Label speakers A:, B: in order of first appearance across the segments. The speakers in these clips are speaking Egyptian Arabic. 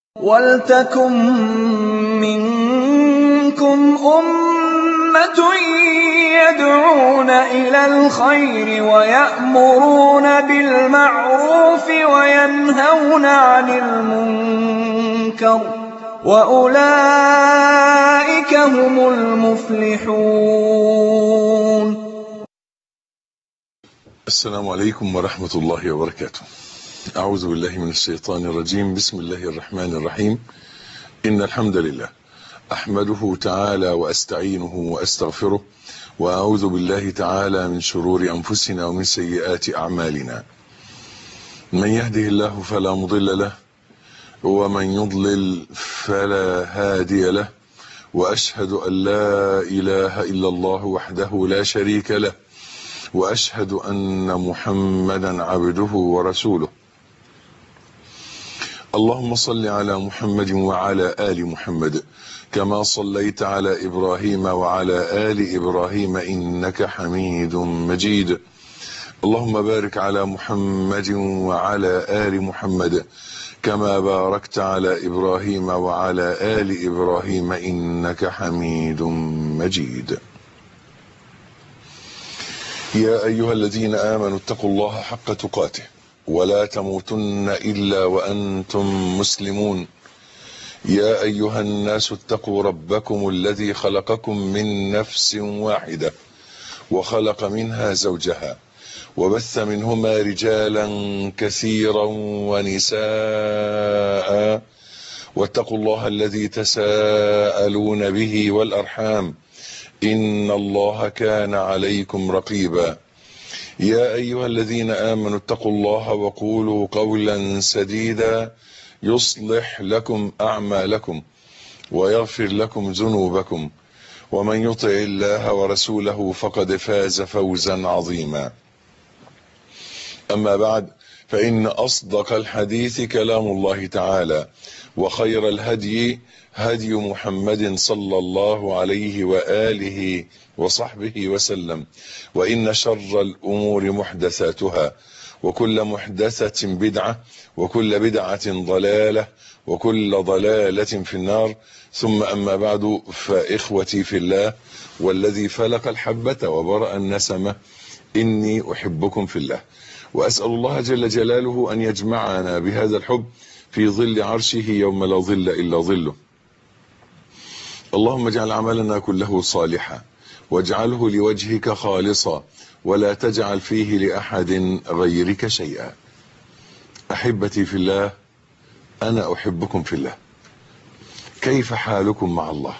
A: وَلْتَكُن مِّنكُمْ أُمَّةٌ يَدْعُونَ إِلَى الْخَيْرِ وَيَأْمُرُونَ بِالْمَعْرُوفِ وَيَنْهَوْنَ عَنِ الْمُنكَرِ ۚ وَأُولَٰئِكَ هُمُ الْمُفْلِحُونَ
B: السلام عليكم ورحمة الله وبركاته أعوذ بالله من الشيطان الرجيم بسم الله الرحمن الرحيم إن الحمد لله أحمده تعالى وأستعينه وأستغفره وأعوذ بالله تعالى من شرور أنفسنا ومن سيئات أعمالنا من يهده الله فلا مضل له ومن يضلل فلا هادي له وأشهد أن لا إله إلا الله وحده لا شريك له واشهد ان محمدا عبده ورسوله اللهم صل على محمد وعلى ال محمد كما صليت على ابراهيم وعلى ال ابراهيم انك حميد مجيد اللهم بارك على محمد وعلى ال محمد كما باركت على ابراهيم وعلى ال ابراهيم انك حميد مجيد يا أيها الذين آمنوا اتقوا الله حق تقاته ولا تموتن إلا وأنتم مسلمون يا أيها الناس اتقوا ربكم الذي خلقكم من نفس واحدة وخلق منها زوجها وبث منهما رجالا كثيرا ونساء واتقوا الله الذي تساءلون به والأرحام إن الله كان عليكم رقيبا يا أيها الذين آمنوا اتقوا الله وقولوا قولا سديدا يصلح لكم أعمالكم ويغفر لكم ذنوبكم ومن يطع الله ورسوله فقد فاز فوزا عظيما أما بعد فإن أصدق الحديث كلام الله تعالى وخير الهدي هدي محمد صلى الله عليه وآله وصحبه وسلم وإن شر الأمور محدثاتها وكل محدثة بدعة وكل بدعة ضلالة وكل ضلالة في النار ثم أما بعد فإخوتي في الله والذي فلق الحبة وبرأ النسمة إني أحبكم في الله وأسأل الله جل جلاله أن يجمعنا بهذا الحب في ظل عرشه يوم لا ظل إلا ظله اللهم اجعل عملنا كله صالحا واجعله لوجهك خالصا ولا تجعل فيه لأحد غيرك شيئا أحبتي في الله أنا أحبكم في الله كيف حالكم مع الله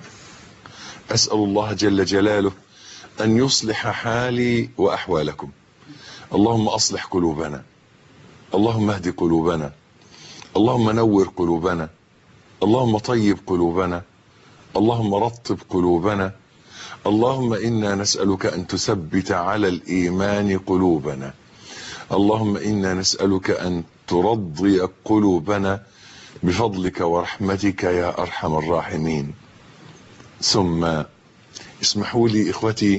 B: أسأل الله جل جلاله أن يصلح حالي وأحوالكم اللهم أصلح قلوبنا اللهم اهد قلوبنا اللهم نور قلوبنا اللهم طيب قلوبنا اللهم رطب قلوبنا اللهم إنا نسألك أن تثبت على الإيمان قلوبنا اللهم إنا نسألك أن ترضي قلوبنا بفضلك ورحمتك يا أرحم الراحمين ثم اسمحوا لي إخوتي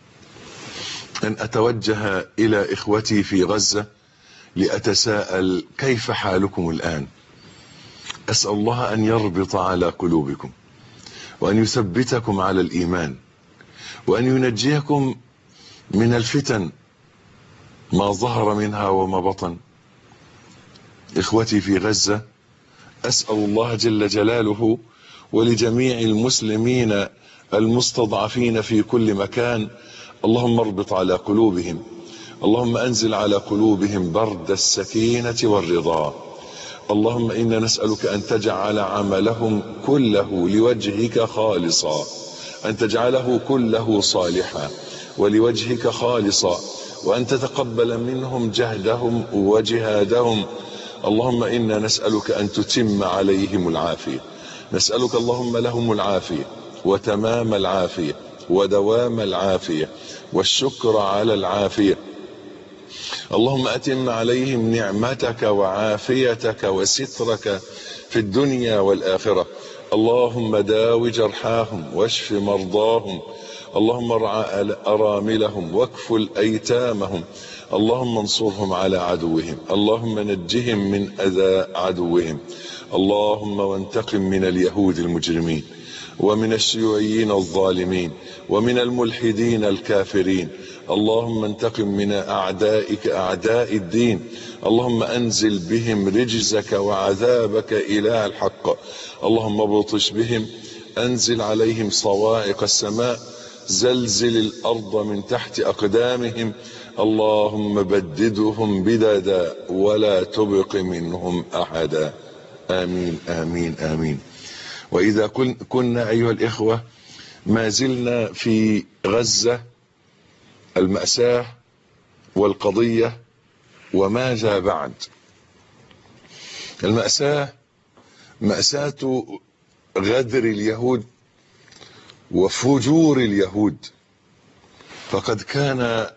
B: أن أتوجه إلى إخوتي في غزة لأتساءل كيف حالكم الآن أسأل الله أن يربط على قلوبكم وأن يثبتكم على الإيمان وأن ينجيكم من الفتن ما ظهر منها وما بطن إخوتي في غزة أسأل الله جل جلاله ولجميع المسلمين المستضعفين في كل مكان اللهم اربط على قلوبهم اللهم أنزل على قلوبهم برد السكينة والرضا اللهم إنا نسألك أن تجعل عملهم كله لوجهك خالصا أن تجعله كله صالحا ولوجهك خالصا وأن تتقبل منهم جهدهم وجهادهم اللهم إنا نسألك أن تتم عليهم العافية نسألك اللهم لهم العافية وتمام العافية ودوام العافية والشكر على العافية اللهم أتم عليهم نعمتك وعافيتك وسترك في الدنيا والآخرة اللهم داو جرحاهم واشف مرضاهم اللهم ارعى أراملهم واكفل أيتامهم اللهم انصرهم على عدوهم اللهم نجهم من أذى عدوهم اللهم وانتقم من اليهود المجرمين ومن الشيوعيين الظالمين ومن الملحدين الكافرين اللهم انتقم من أعدائك أعداء الدين اللهم أنزل بهم رجزك وعذابك إله الحق اللهم ابطش بهم أنزل عليهم صواعق السماء زلزل الأرض من تحت أقدامهم اللهم بددهم بددا ولا تبق منهم أحدا آمين آمين آمين وإذا كنا أيها الإخوة ما زلنا في غزة المأساة والقضية وماذا بعد المأساة مأساة غدر اليهود وفجور اليهود فقد كان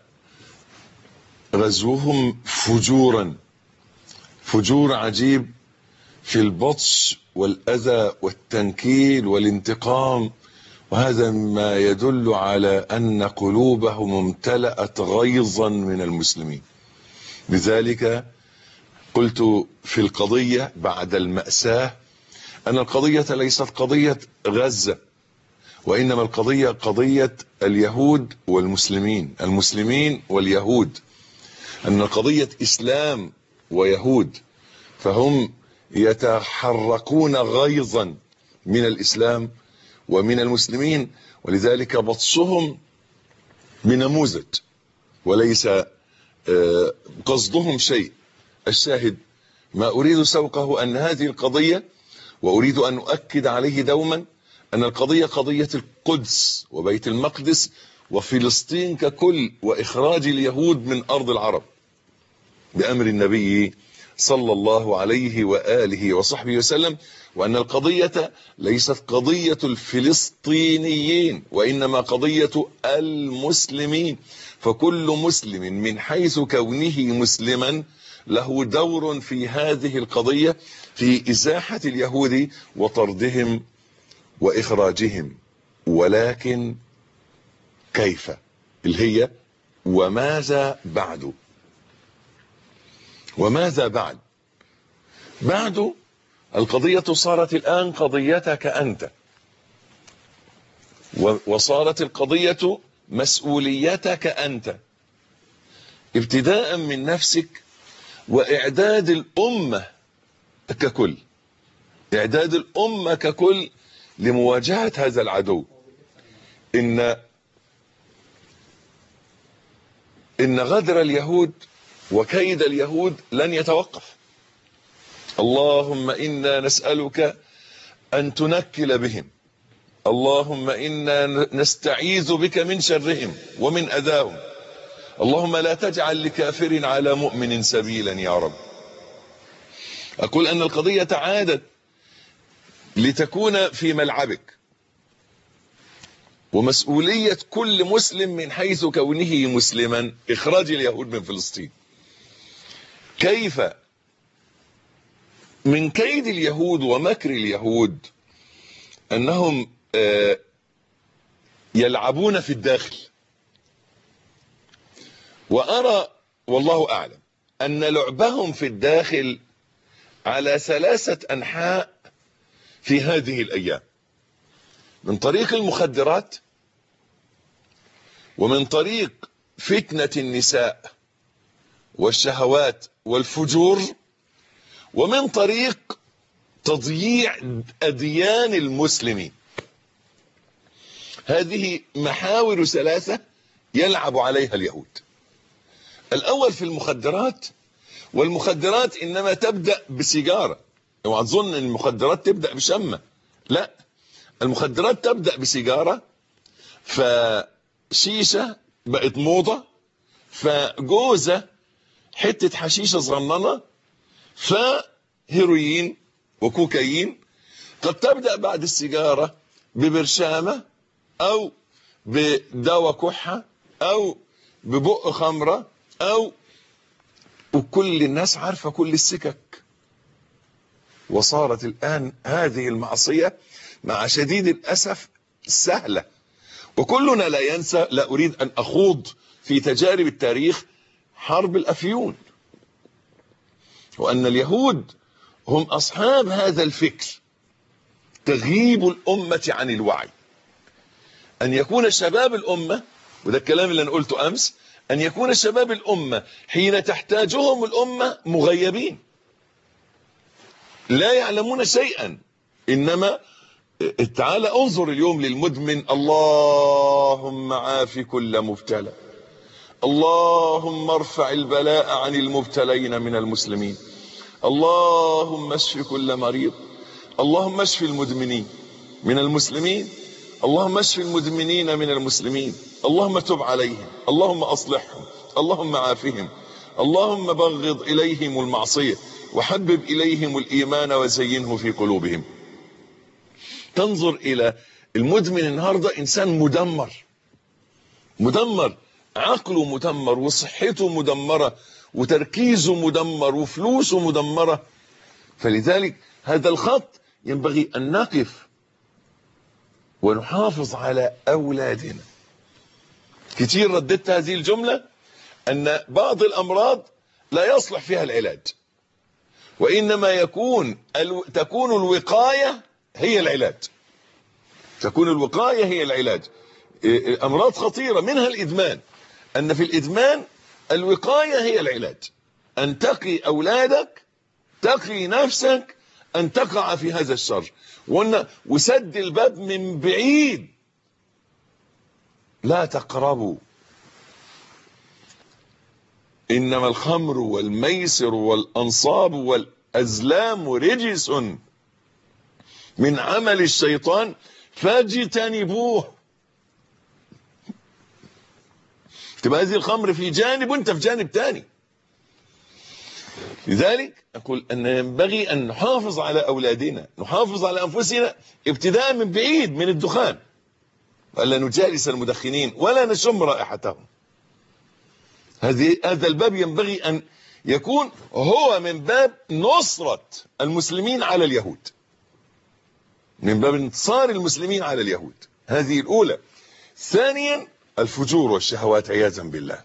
B: غزوهم فجورا فجور عجيب في البطش والأذى والتنكيل والانتقام وهذا ما يدل على أن قلوبهم امتلأت غيظا من المسلمين لذلك قلت في القضية بعد المأساة أن القضية ليست قضية غزة وإنما القضية قضية اليهود والمسلمين المسلمين واليهود أن قضية إسلام ويهود فهم يتحركون غيظا من الإسلام ومن المسلمين ولذلك بطشهم بنموذج وليس قصدهم شيء الشاهد ما أريد سوقه أن هذه القضية وأريد أن أؤكد عليه دوما أن القضية قضية القدس وبيت المقدس وفلسطين ككل وإخراج اليهود من أرض العرب بأمر النبي صلى الله عليه وآله وصحبه وسلم وأن القضية ليست قضية الفلسطينيين وإنما قضية المسلمين فكل مسلم من حيث كونه مسلما له دور في هذه القضية في إزاحة اليهود وطردهم وإخراجهم ولكن كيف اللي هي وماذا بعد وماذا بعد بعد القضية صارت الآن قضيتك أنت وصارت القضية مسؤوليتك أنت ابتداء من نفسك وإعداد الأمة ككل إعداد الأمة ككل لمواجهة هذا العدو إن إن غدر اليهود وكيد اليهود لن يتوقف اللهم إنا نسألك أن تنكل بهم اللهم إنا نستعيذ بك من شرهم ومن أذاهم اللهم لا تجعل لكافر على مؤمن سبيلا يا رب أقول أن القضية عادت لتكون في ملعبك ومسؤولية كل مسلم من حيث كونه مسلما إخراج اليهود من فلسطين كيف من كيد اليهود ومكر اليهود أنهم يلعبون في الداخل وأرى والله أعلم أن لعبهم في الداخل على ثلاثة أنحاء في هذه الأيام من طريق المخدرات ومن طريق فتنة النساء والشهوات والفجور ومن طريق تضييع أديان المسلمين هذه محاور ثلاثة يلعب عليها اليهود الأول في المخدرات والمخدرات إنما تبدأ بسيجارة اوعى تظن ان المخدرات تبدأ بشمة لا المخدرات تبدأ بسيجارة فشيشة بقت موضة فجوزة حتة حشيشة صغننة فهيروين وكوكايين قد تبدأ بعد السيجارة ببرشامة او بدواء كحة او ببق خمرة او وكل الناس عارفة كل السكك وصارت الآن هذه المعصية مع شديد الأسف سهلة وكلنا لا ينسى لا أريد أن أخوض في تجارب التاريخ حرب الأفيون وأن اليهود هم أصحاب هذا الفكر تغييب الأمة عن الوعي أن يكون شباب الأمة وده الكلام اللي أنا قلته أمس أن يكون شباب الأمة حين تحتاجهم الأمة مغيبين لا يعلمون شيئا إنما تعالى انظر اليوم للمدمن اللهم عاف كل مبتلى اللهم ارفع البلاء عن المبتلين من المسلمين اللهم اشف كل مريض اللهم اشف المدمنين من المسلمين اللهم اشف المدمنين من المسلمين اللهم تب عليهم اللهم اصلحهم اللهم عافهم اللهم بغض اليهم المعصيه وحبب اليهم الايمان وزينه في قلوبهم تنظر الى المدمن النهارده انسان مدمر مدمر عقله مدمر وصحته مدمره وتركيزه مدمر وفلوسه مدمره فلذلك هذا الخط ينبغي ان نقف ونحافظ على اولادنا كتير رددت هذه الجمله ان بعض الامراض لا يصلح فيها العلاج وانما يكون الو... تكون الوقايه هي العلاج تكون الوقايه هي العلاج امراض خطيره منها الادمان ان في الادمان الوقايه هي العلاج ان تقي اولادك تقي نفسك ان تقع في هذا الشر وقلنا وسد الباب من بعيد لا تقربوا انما الخمر والميسر والانصاب والازلام رجس من عمل الشيطان فاجتنبوه تبقى هذه الخمر في جانب وانت في جانب تاني لذلك أقول أن ينبغي أن نحافظ على أولادنا نحافظ على أنفسنا ابتداء من بعيد من الدخان ولا نجالس المدخنين ولا نشم رائحتهم هذه هذا الباب ينبغي أن يكون هو من باب نصرة المسلمين على اليهود من باب انتصار المسلمين على اليهود هذه الأولى ثانيا الفجور والشهوات عياذا بالله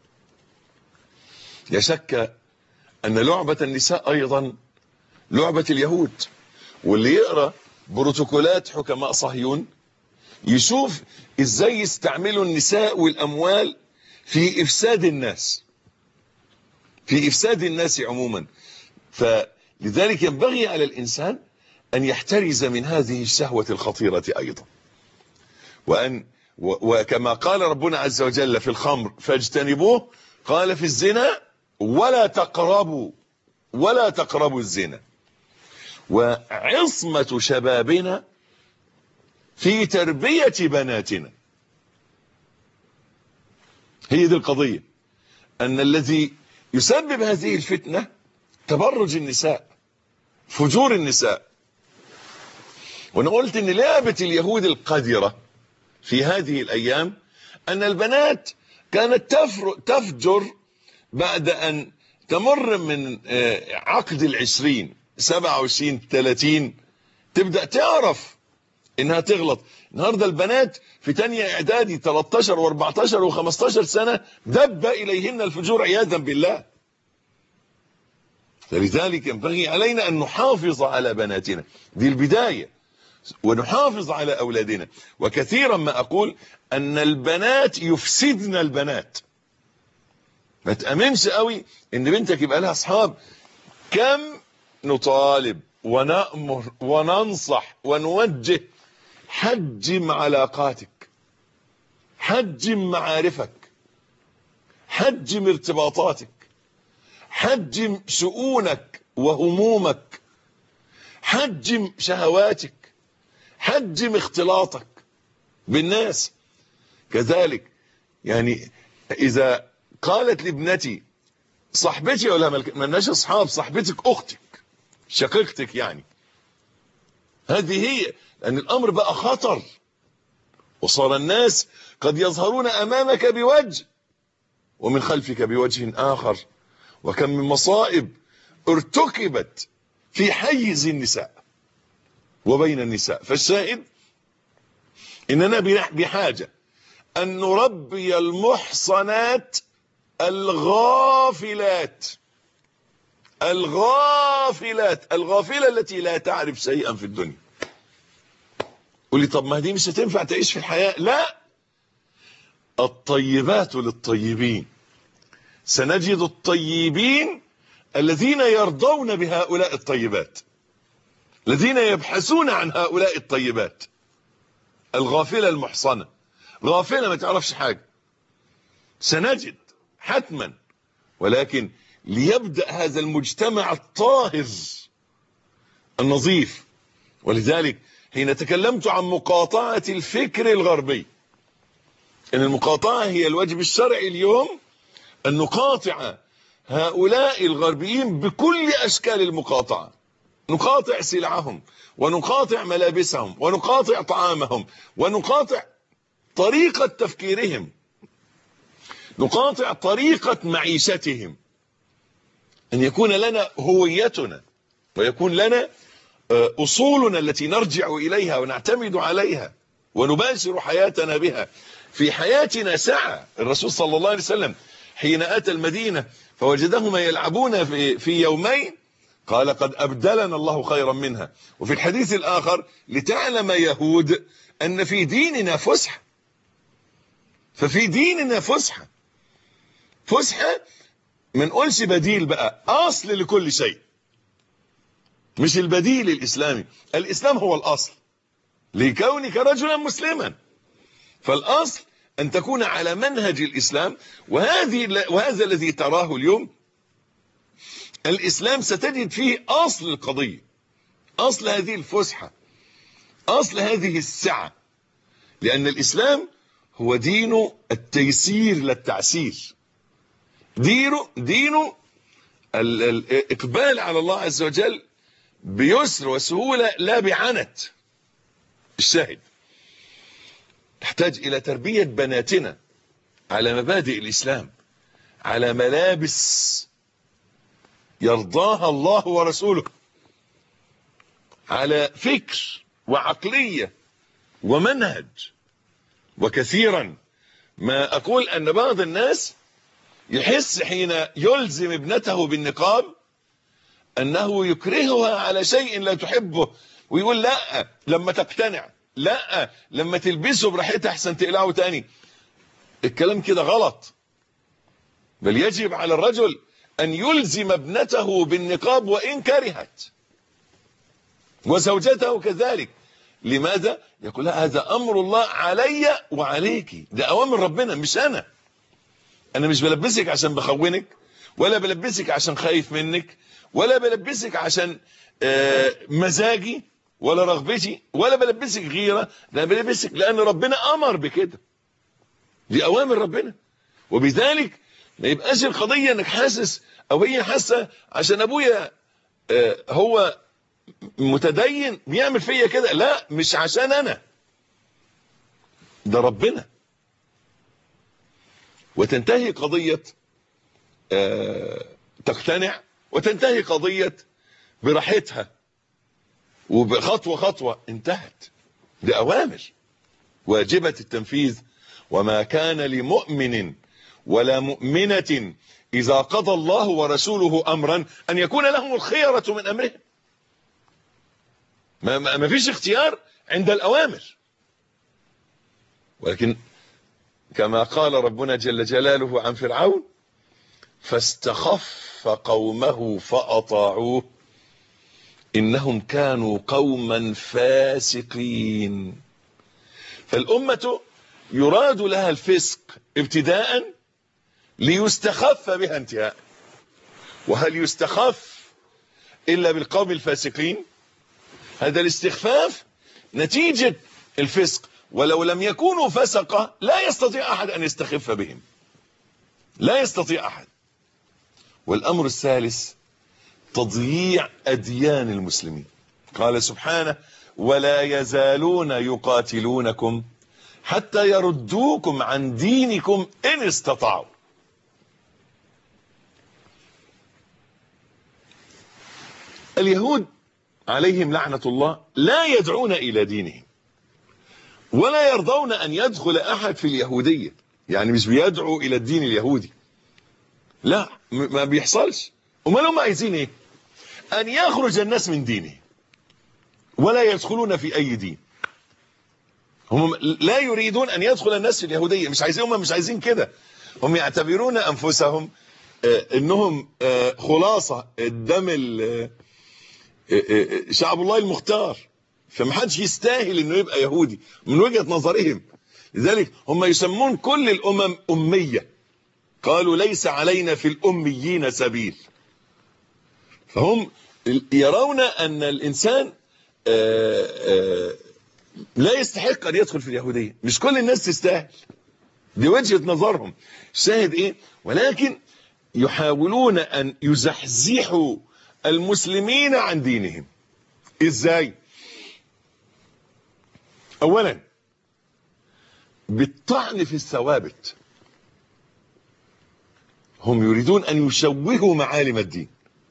B: لا شك أن لعبة النساء أيضا لعبة اليهود واللي يقرأ بروتوكولات حكماء صهيون يشوف ازاي يستعملوا النساء والأموال في إفساد الناس في إفساد الناس عموما فلذلك ينبغي على الإنسان أن يحترز من هذه الشهوة الخطيرة أيضا وأن وكما قال ربنا عز وجل في الخمر فاجتنبوه قال في الزنا ولا تقربوا ولا تقربوا الزنا وعصمة شبابنا في تربية بناتنا هي دي القضية أن الذي يسبب هذه الفتنة تبرج النساء فجور النساء وانا قلت ان لعبة اليهود القذرة في هذه الايام ان البنات كانت تفجر بعد ان تمر من عقد العشرين سبعة وعشرين ثلاثين تبدأ تعرف انها تغلط النهاردة البنات في تانية اعدادي 13 و14 و15 سنة دب اليهن الفجور عياذا بالله فلذلك ينبغي علينا ان نحافظ على بناتنا دي البداية ونحافظ على اولادنا وكثيرا ما اقول ان البنات يفسدن البنات ما تأمنش قوي ان بنتك يبقى لها اصحاب كم نطالب ونأمر وننصح ونوجه حجم علاقاتك حجم معارفك حجم ارتباطاتك حجم شؤونك وهمومك حجم شهواتك حجم اختلاطك بالناس كذلك يعني اذا قالت لابنتي صاحبتي ولا ملناش اصحاب صاحبتك اختك شقيقتك يعني هذه هي لان الامر بقى خطر وصار الناس قد يظهرون امامك بوجه ومن خلفك بوجه اخر وكم من مصائب ارتكبت في حيز النساء وبين النساء فالشاهد اننا بحاجة ان نربي المحصنات الغافلات الغافلات الغافلة التي لا تعرف شيئا في الدنيا قول لي طب ما دي مش هتنفع تعيش في الحياة لا الطيبات للطيبين سنجد الطيبين الذين يرضون بهؤلاء الطيبات الذين يبحثون عن هؤلاء الطيبات الغافلة المحصنة غافلة ما تعرفش حاجة سنجد حتما ولكن ليبدأ هذا المجتمع الطاهر النظيف ولذلك حين تكلمت عن مقاطعة الفكر الغربي ان المقاطعة هي الواجب الشرعي اليوم ان نقاطع هؤلاء الغربيين بكل اشكال المقاطعة نقاطع سلعهم ونقاطع ملابسهم ونقاطع طعامهم ونقاطع طريقة تفكيرهم نقاطع طريقة معيشتهم ان يكون لنا هويتنا ويكون لنا اصولنا التي نرجع اليها ونعتمد عليها ونباشر حياتنا بها في حياتنا سعة الرسول صلى الله عليه وسلم حين اتى المدينة فوجدهما يلعبون في, في يومين قال قد ابدلنا الله خيرا منها وفي الحديث الاخر لتعلم يهود ان في ديننا فسحة ففي ديننا فسحة فسحة ما نقولش بديل بقى اصل لكل شيء مش البديل الاسلامي الاسلام هو الاصل لكونك رجلا مسلما فالاصل ان تكون على منهج الاسلام وهذه وهذا الذي تراه اليوم الاسلام ستجد فيه اصل القضية اصل هذه الفسحة اصل هذه السعة لان الاسلام هو دين التيسير للتعسير دينه دينه الاقبال على الله عز وجل بيسر وسهولة لا بعنت الشاهد تحتاج الى تربية بناتنا على مبادئ الاسلام على ملابس يرضاها الله ورسوله على فكر وعقلية ومنهج وكثيرا ما اقول ان بعض الناس يحس حين يلزم ابنته بالنقاب انه يكرهها على شيء لا تحبه ويقول لا لما تقتنع لا لما تلبسه براحتها احسن تقلعه تاني الكلام كده غلط بل يجب على الرجل ان يلزم ابنته بالنقاب وان كرهت وزوجته كذلك لماذا يقول هذا امر الله علي وعليك ده اوامر ربنا مش انا انا مش بلبسك عشان بخونك ولا بلبسك عشان خايف منك ولا بلبسك عشان مزاجي ولا رغبتي ولا بلبسك غيرة ده بلبسك لان ربنا امر بكده دي اوامر ربنا وبذلك ما يبقاش القضية انك حاسس او هي حاسة عشان ابويا هو متدين بيعمل فيا كده لا مش عشان انا ده ربنا وتنتهي قضية تقتنع وتنتهي قضية براحتها وبخطوة خطوة انتهت دي أوامر واجبة التنفيذ وما كان لمؤمن ولا مؤمنة إذا قضى الله ورسوله أمرا أن يكون لهم الخيرة من أمرهم ما, ما, ما فيش اختيار عند الأوامر ولكن كما قال ربنا جل جلاله عن فرعون فاستخف قومه فأطاعوه إنهم كانوا قوما فاسقين فالأمة يراد لها الفسق ابتداء ليستخف بها انتهاء وهل يستخف إلا بالقوم الفاسقين هذا الاستخفاف نتيجة الفسق ولو لم يكونوا فسقة لا يستطيع أحد أن يستخف بهم لا يستطيع أحد والأمر الثالث تضييع أديان المسلمين قال سبحانه ولا يزالون يقاتلونكم حتى يردوكم عن دينكم إن استطاعوا اليهود عليهم لعنة الله لا يدعون إلى دينهم ولا يرضون أن يدخل أحد في اليهودية يعني مش بيدعو إلى الدين اليهودي لا ما بيحصلش امال هم عايزين ايه ان يخرج الناس من دينه ولا يدخلون في اي دين هم لا يريدون ان يدخل الناس في اليهوديه مش عايزين هم مش عايزين كده هم يعتبرون انفسهم آه، انهم آه، خلاصه الدم ال- آه، آه، شعب الله المختار فمحدش يستاهل انه يبقى يهودي من وجهه نظرهم لذلك هم يسمون كل الامم اميه قالوا ليس علينا في الاميين سبيل فهم يرون ان الانسان آه، آه، لا يستحق ان يدخل في اليهوديه مش كل الناس تستاهل دي وجهه نظرهم شاهد ايه ولكن يحاولون ان يزحزحوا المسلمين عن دينهم ازاي اولا بالطعن في الثوابت هم يريدون ان يشوهوا معالم الدين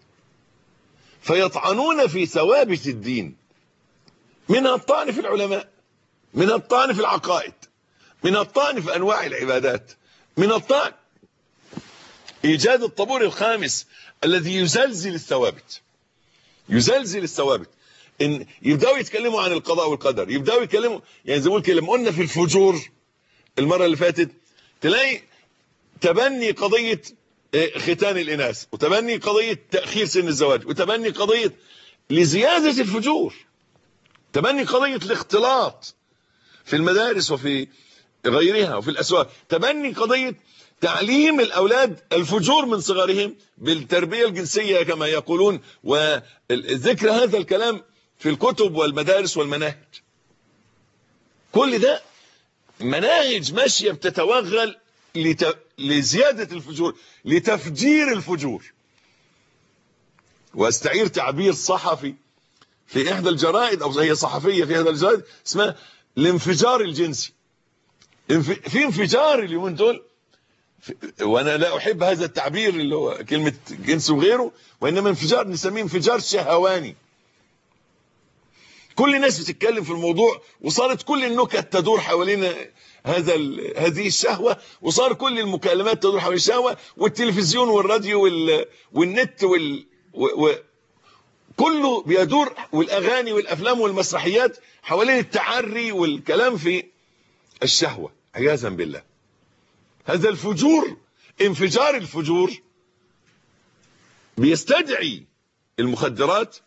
B: فيطعنون في ثوابت الدين منها الطعن في العلماء منها الطعن في العقائد منها الطعن في انواع العبادات من الطعن ايجاد الطابور الخامس الذي يزلزل الثوابت يزلزل الثوابت ان يبداوا يتكلموا عن القضاء والقدر يبداوا يتكلموا يعني زي ما قلت لما قلنا في الفجور المره اللي فاتت تلاقي تبني قضيه آه، ختان الاناث وتبني قضيه تاخير سن الزواج وتبني قضيه لزياده الفجور تبني قضيه الاختلاط في المدارس وفي غيرها وفي الاسواق تبني قضيه تعليم الاولاد الفجور من صغرهم بالتربيه الجنسيه كما يقولون وذكر هذا الكلام في الكتب والمدارس والمناهج كل ده مناهج ماشيه بتتوغل لت... لزياده الفجور لتفجير الفجور واستعير تعبير صحفي في احدى الجرائد او هي صحفيه في هذا الجرائد اسمها الانفجار الجنسي انف... في انفجار اليومين دول في... وانا لا احب هذا التعبير اللي هو كلمه جنس وغيره وانما انفجار نسميه انفجار شهواني كل الناس بتتكلم في الموضوع وصارت كل النكت تدور حوالين هذا ال... هذه الشهوه وصار كل المكالمات تدور حوالين الشهوه والتلفزيون والراديو وال... والنت وال و... و... كله بيدور والاغاني والافلام والمسرحيات حوالين التعري والكلام في الشهوه عياذا بالله هذا الفجور انفجار الفجور بيستدعي المخدرات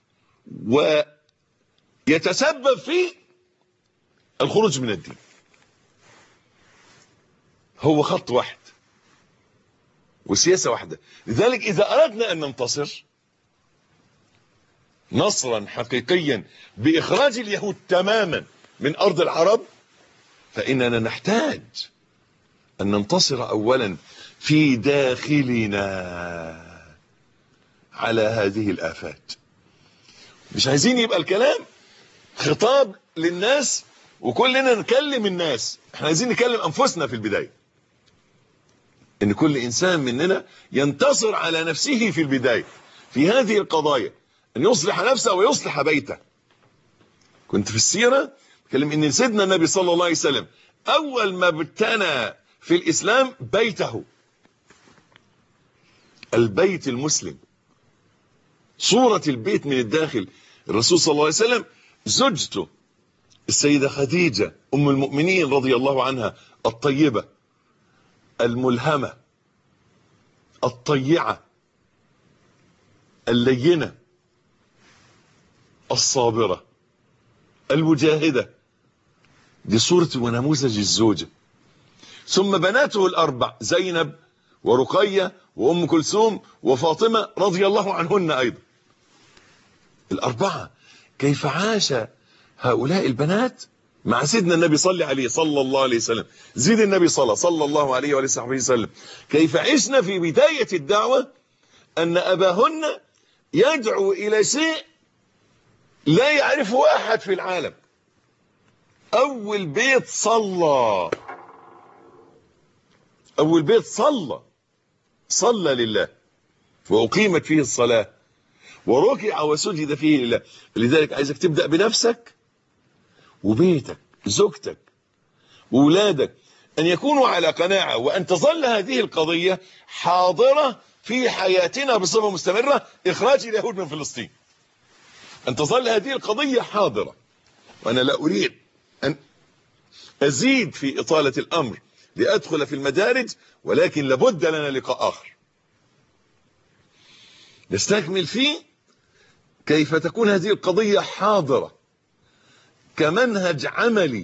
B: ويتسبب في الخروج من الدين هو خط واحد وسياسه واحده لذلك اذا اردنا ان ننتصر نصرا حقيقيا باخراج اليهود تماما من ارض العرب فاننا نحتاج ان ننتصر اولا في داخلنا على هذه الافات مش عايزين يبقى الكلام خطاب للناس وكلنا نكلم الناس احنا عايزين نكلم انفسنا في البدايه ان كل انسان مننا ينتصر على نفسه في البدايه في هذه القضايا ان يصلح نفسه ويصلح بيته كنت في السيره بتكلم ان سيدنا النبي صلى الله عليه وسلم اول ما ابتنى في الاسلام بيته البيت المسلم صورة البيت من الداخل الرسول صلى الله عليه وسلم زوجته السيدة خديجة ام المؤمنين رضي الله عنها الطيبة الملهمة الطيعة اللينة الصابرة المجاهدة دي صورة ونموذج الزوجة ثم بناته الأربع زينب ورقية وأم كلثوم وفاطمة رضي الله عنهن أيضا الأربعة كيف عاش هؤلاء البنات مع سيدنا النبي صلى عليه صلى الله عليه وسلم زيد النبي صلى صلى الله عليه وآله وصحبه وسلم كيف عشنا في بداية الدعوة أن أباهن يدعو إلى شيء لا يعرفه أحد في العالم أول بيت صلى أول بيت صلى صلى لله وأقيمت فيه الصلاة وركع وسجد فيه لله لذلك عايزك تبدأ بنفسك وبيتك زوجتك وولادك أن يكونوا على قناعة وأن تظل هذه القضية حاضرة في حياتنا بصفة مستمرة إخراج اليهود من فلسطين أن تظل هذه القضية حاضرة وأنا لا أريد أن أزيد في إطالة الأمر لأدخل في المدارج ولكن لابد لنا لقاء آخر نستكمل فيه كيف تكون هذه القضية حاضرة كمنهج عملي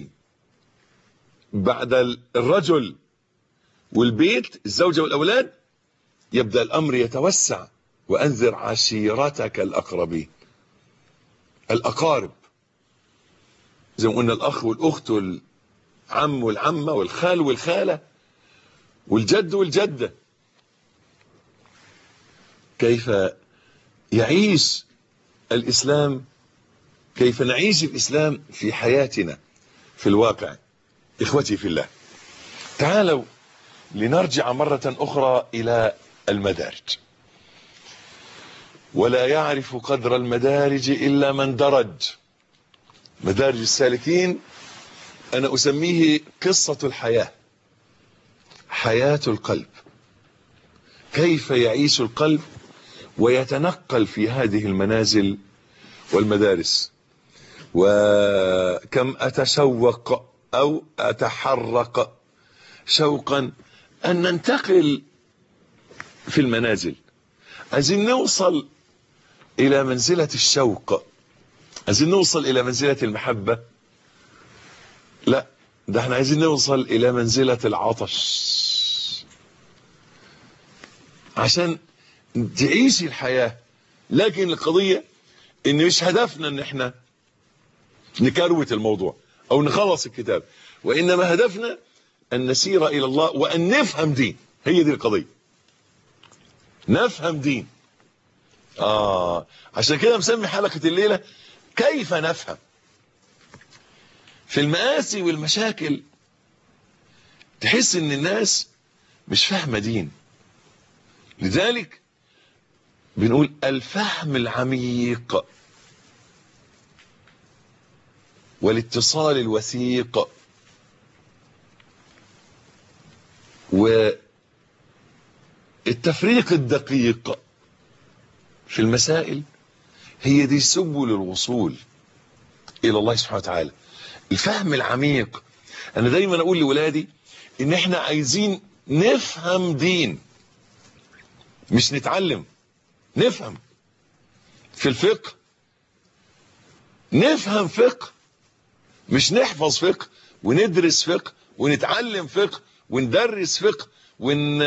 B: بعد الرجل والبيت الزوجة والأولاد يبدأ الأمر يتوسع وأنذر عشيرتك الأقربين الأقارب زي ما قلنا الأخ والأخت والعم والعمة والخال والخالة والجد والجدة كيف يعيش الإسلام كيف نعيش الإسلام في حياتنا في الواقع إخوتي في الله تعالوا لنرجع مرة أخرى إلى المدارج ولا يعرف قدر المدارج إلا من درج مدارج السالكين أنا أسميه قصة الحياة حياة القلب كيف يعيش القلب ويتنقل في هذه المنازل والمدارس وكم أتشوق أو أتحرق شوقا أن ننتقل في المنازل عايزين نوصل إلى منزلة الشوق عايزين نوصل إلى منزلة المحبة لا ده احنا عايزين نوصل إلى منزلة العطش عشان تعيش الحياة لكن القضية ان مش هدفنا ان احنا نكروت الموضوع او نخلص الكتاب وانما هدفنا ان نسير الى الله وان نفهم دين هي دي القضية نفهم دين اه عشان كده مسمي حلقة الليلة كيف نفهم في المآسي والمشاكل تحس ان الناس مش فاهمة دين لذلك بنقول الفهم العميق والاتصال الوثيق والتفريق الدقيق في المسائل هي دي سبل الوصول الى الله سبحانه وتعالى الفهم العميق انا دايما اقول لولادي ان احنا عايزين نفهم دين مش نتعلم نفهم في الفقه نفهم فقه مش نحفظ فقه وندرس فقه ونتعلم فقه وندرس فقه ون...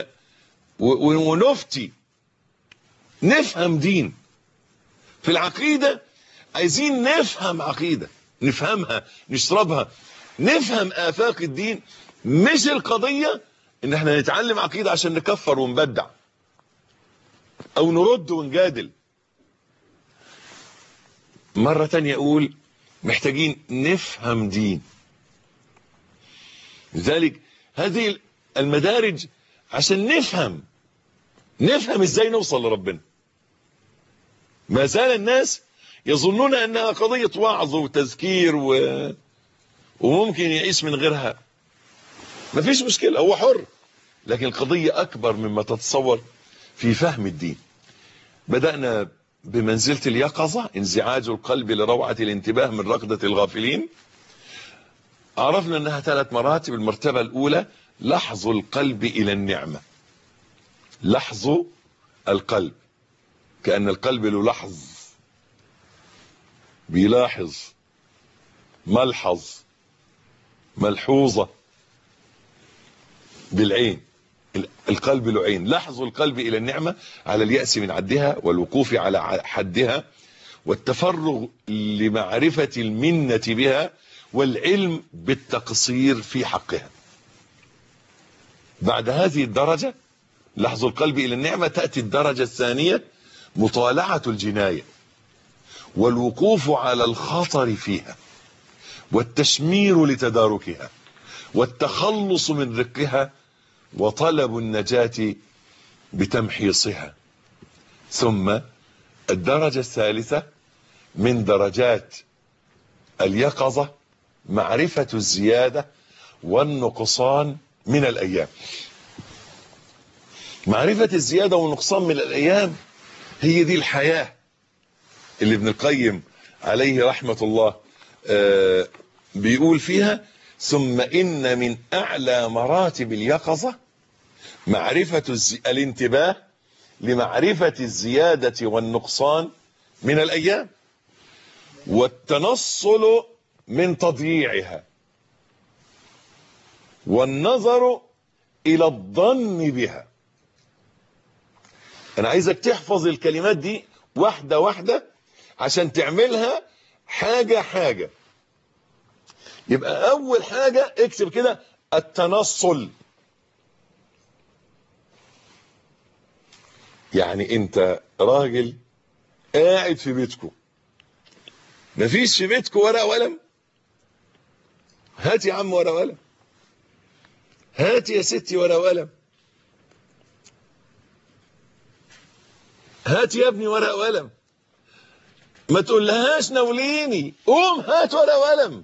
B: ونفتي نفهم دين في العقيدة عايزين نفهم عقيدة نفهمها نشربها نفهم آفاق الدين مش القضية ان احنا نتعلم عقيدة عشان نكفر ونبدع او نرد ونجادل مرة تانية اقول محتاجين نفهم دين لذلك هذه المدارج عشان نفهم نفهم ازاي نوصل لربنا ما زال الناس يظنون انها قضية وعظ وتذكير و... وممكن يعيش من غيرها مفيش مشكلة هو حر لكن القضية اكبر مما تتصور في فهم الدين بدأنا بمنزلة اليقظة انزعاج القلب لروعة الانتباه من رقدة الغافلين عرفنا انها ثلاث مراتب المرتبة الاولى لحظ القلب الى النعمة لحظ القلب كأن القلب له لحظ بيلاحظ ملحظ ملحوظة بالعين القلب له عين لحظ القلب الى النعمة على اليأس من عدها والوقوف على حدها والتفرغ لمعرفة المنة بها والعلم بالتقصير في حقها بعد هذه الدرجة لحظ القلب الى النعمة تأتي الدرجة الثانية مطالعة الجناية والوقوف على الخطر فيها والتشمير لتداركها والتخلص من رقها وطلب النجاة بتمحيصها ثم الدرجة الثالثة من درجات اليقظة معرفة الزيادة والنقصان من الأيام معرفة الزيادة والنقصان من الأيام هي دي الحياة اللي ابن القيم عليه رحمة الله آه بيقول فيها ثم إن من أعلى مراتب اليقظة معرفة الز... الانتباه لمعرفة الزيادة والنقصان من الأيام والتنصل من تضييعها والنظر إلى الظن بها أنا عايزك تحفظ الكلمات دي واحدة واحدة عشان تعملها حاجة حاجة يبقى أول حاجة اكتب كده التنصل يعني انت راجل قاعد في بيتكم مفيش في بيتكم ورقه وقلم هات يا عم ورقه وقلم هات يا ستي ورقه وقلم هات يا ابني ورقه وقلم ما تقولهاش ناوليني قوم هات ورقه وقلم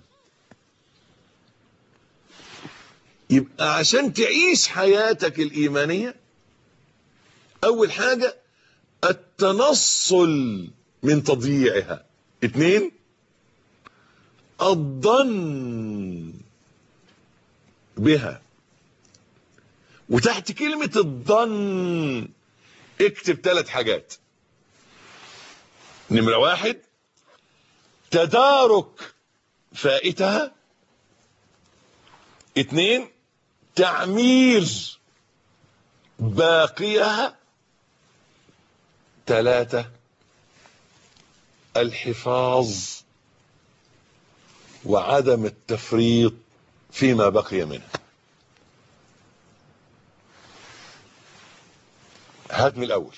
B: يبقى عشان تعيش حياتك الإيمانية أول حاجة التنصل من تضييعها اتنين الظن بها وتحت كلمة الظن اكتب ثلاث حاجات نمرة واحد تدارك فائتها اتنين تعمير باقيها ثلاثة الحفاظ وعدم التفريط فيما بقي منها هات من الأول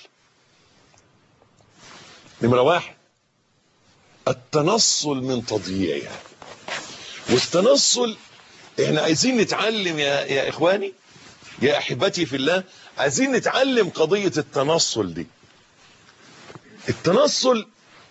B: نمرة واحد التنصل من تضييعها والتنصل احنا عايزين نتعلم يا, يا اخواني يا احبتي في الله عايزين نتعلم قضية التنصل دي التنصل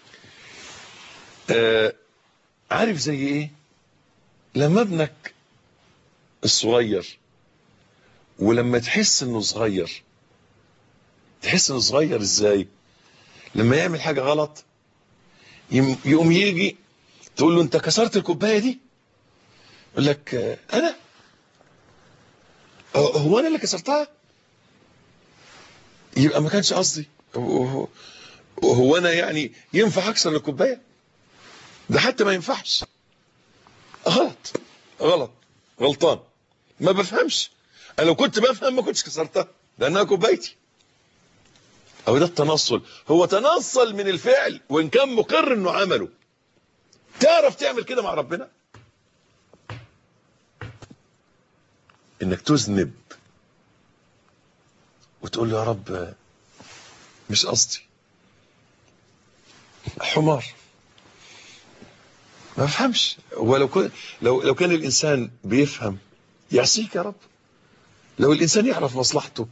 B: آه عارف زي ايه لما ابنك الصغير ولما تحس انه صغير تحس انه صغير ازاي لما يعمل حاجة غلط يقوم يجي تقول له انت كسرت الكوباية دي يقول لك آه انا هو انا اللي كسرتها يبقى ما كانش قصدي هو, هو انا يعني ينفع اكسر الكوبايه ده حتى ما ينفعش غلط غلط غلطان ما بفهمش انا لو كنت بفهم ما كنتش كسرتها لانها كوبايتي او ده التنصل هو تنصل من الفعل وان كان مقر انه عمله تعرف تعمل كده مع ربنا انك تذنب وتقول له يا رب مش قصدي حمار ما بفهمش ولو كن لو لو كان الانسان بيفهم يعصيك يا رب لو الانسان يعرف مصلحته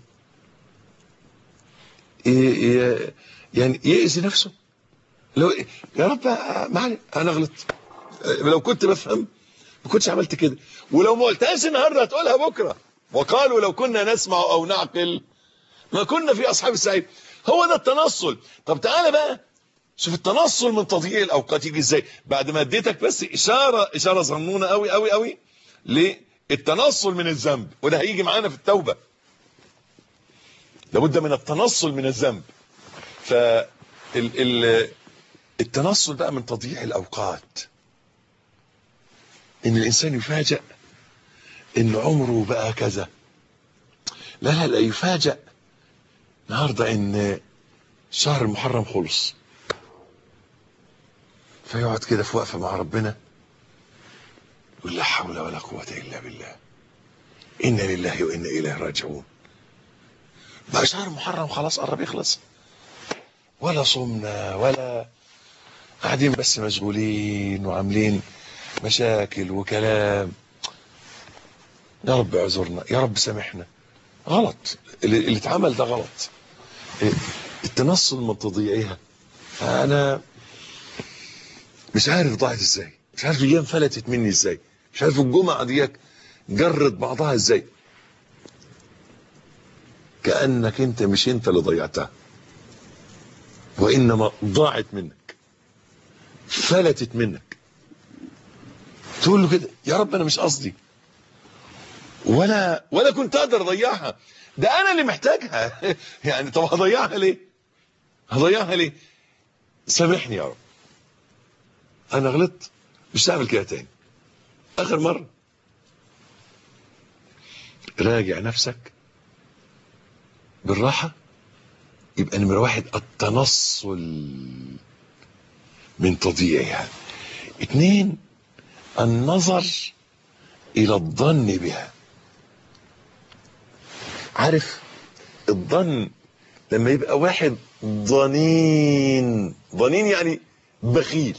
B: يعني يأذي نفسه لو يا رب معلش انا غلط لو كنت بفهم ما كنتش عملت كده ولو ما قلتهاش النهارده هتقولها بكره وقالوا لو كنا نسمع او نعقل ما كنا في اصحاب السعيد هو ده التنصل طب تعالى بقى شوف التنصل من تضييع الاوقات يجي ازاي بعد ما اديتك بس اشاره اشاره صغنونه قوي قوي قوي للتنصل من الذنب وده هيجي معانا في التوبه لابد من التنصل من الذنب ف التنصل بقى من تضييع الاوقات ان الانسان يفاجأ ان عمره بقى كذا لا لا لا يفاجأ النهارده ان شهر المحرم خلص فيقعد كده في وقفه مع ربنا يقول لا حول ولا قوه الا بالله انا لله وانا اليه راجعون بقى شهر محرم خلاص قرب يخلص ولا صمنا ولا قاعدين بس مشغولين وعاملين مشاكل وكلام يا رب اعذرنا يا رب سامحنا غلط اللي, اللي اتعمل ده غلط التنصل من تضييعها انا مش عارف ضاعت ازاي مش عارف الايام فلتت مني ازاي مش عارف الجمعه ديك جرت بعضها ازاي كأنك انت مش انت اللي ضيعتها وإنما ضاعت منك فلتت منك تقول له كده يا رب أنا مش قصدي ولا ولا كنت أقدر أضيعها ده أنا اللي محتاجها يعني طب هضيعها ليه هضيعها ليه سامحني يا رب أنا غلطت مش هعمل كده تاني آخر مرة راجع نفسك بالراحة يبقى نمرة واحد التنصل من تضييعها اتنين النظر الى الظن بها عارف الظن لما يبقى واحد ضنين ضنين يعني بخيل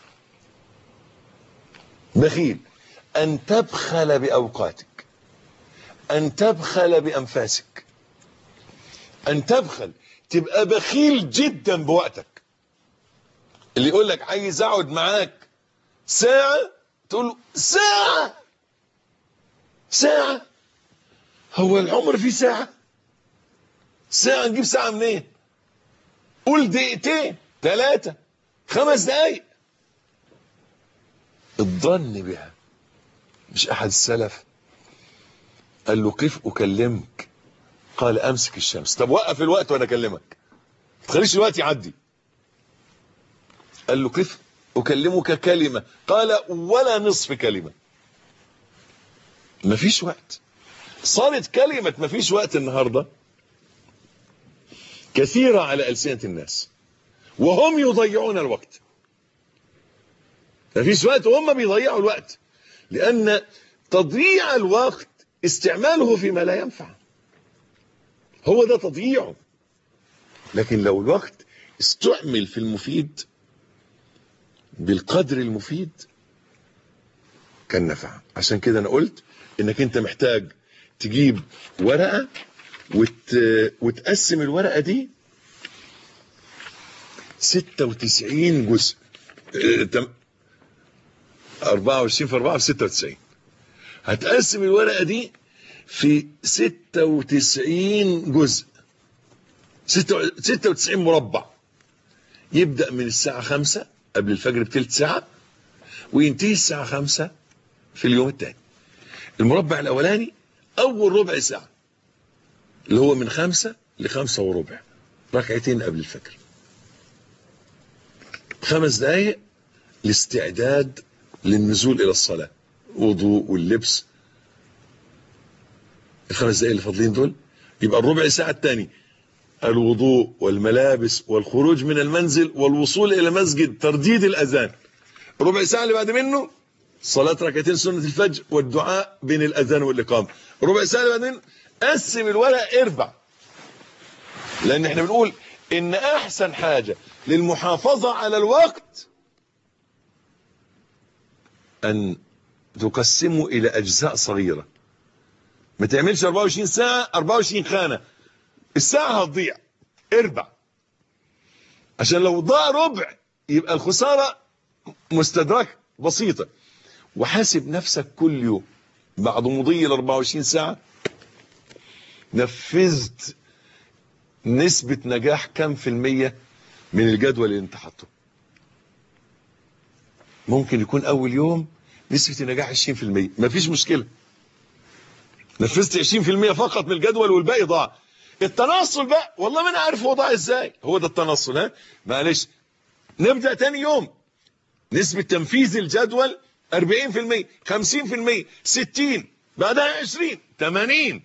B: بخيل ان تبخل باوقاتك ان تبخل بانفاسك ان تبخل تبقى بخيل جدا بوقتك اللي يقول لك عايز اقعد معاك ساعة تقول له ساعة ساعة هو العمر فيه ساعة ساعة نجيب ساعة منين قول دقيقتين ثلاثة خمس دقايق الظن بها مش احد السلف قال له كيف اكلمك قال امسك الشمس طب وقف الوقت وانا اكلمك ما تخليش الوقت يعدي قال له كيف اكلمك كلمه قال ولا نصف كلمه مفيش وقت صارت كلمه مفيش وقت النهارده كثيره على السنه الناس وهم يضيعون الوقت مفيش وقت وهم بيضيعوا الوقت لان تضييع الوقت استعماله فيما لا ينفع هو ده تضييعه لكن لو الوقت استعمل في المفيد بالقدر المفيد كان نفع عشان كده انا قلت انك انت محتاج تجيب ورقة وت... وتقسم الورقة دي 96 جزء اه، تم- 24 في 4 في 96 هتقسم الورقة دي في 96 جزء 96 مربع يبدأ من الساعة 5 قبل الفجر بتلت ساعة وينتهي الساعة 5 في اليوم الثاني المربع الأولاني أول ربع ساعة اللي هو من خمسة لخمسة وربع ركعتين قبل الفجر خمس دقايق الاستعداد للنزول إلى الصلاة وضوء واللبس الخمس دقايق اللي فاضلين دول يبقى الربع ساعة الثاني الوضوء والملابس والخروج من المنزل والوصول إلى مسجد ترديد الأذان ربع ساعة اللي بعد منه صلاة ركعتين سنة الفجر والدعاء بين الأذان والإقامة ربع ساعة اللي بعد منه قسم الورق اربع لأن احنا بنقول إن أحسن حاجة للمحافظة على الوقت أن تقسمه إلى أجزاء صغيرة ما تعملش 24 ساعة 24 خانة الساعة هتضيع اربع عشان لو ضاع ربع يبقى الخسارة مستدركة بسيطة وحاسب نفسك كل يوم بعد مضي ال 24 ساعة نفذت نسبة نجاح كم في المية من الجدول اللي انت حاطه ممكن يكون اول يوم نسبة النجاح 20% مفيش مشكلة نفذت 20% فقط من الجدول والباقي ضاع التنصل بقى والله ما انا عارف هو ضاع ازاي هو ده التنصل ها معلش نبدا تاني يوم نسبة تنفيذ الجدول 40% 50% 60 بعدها 20 80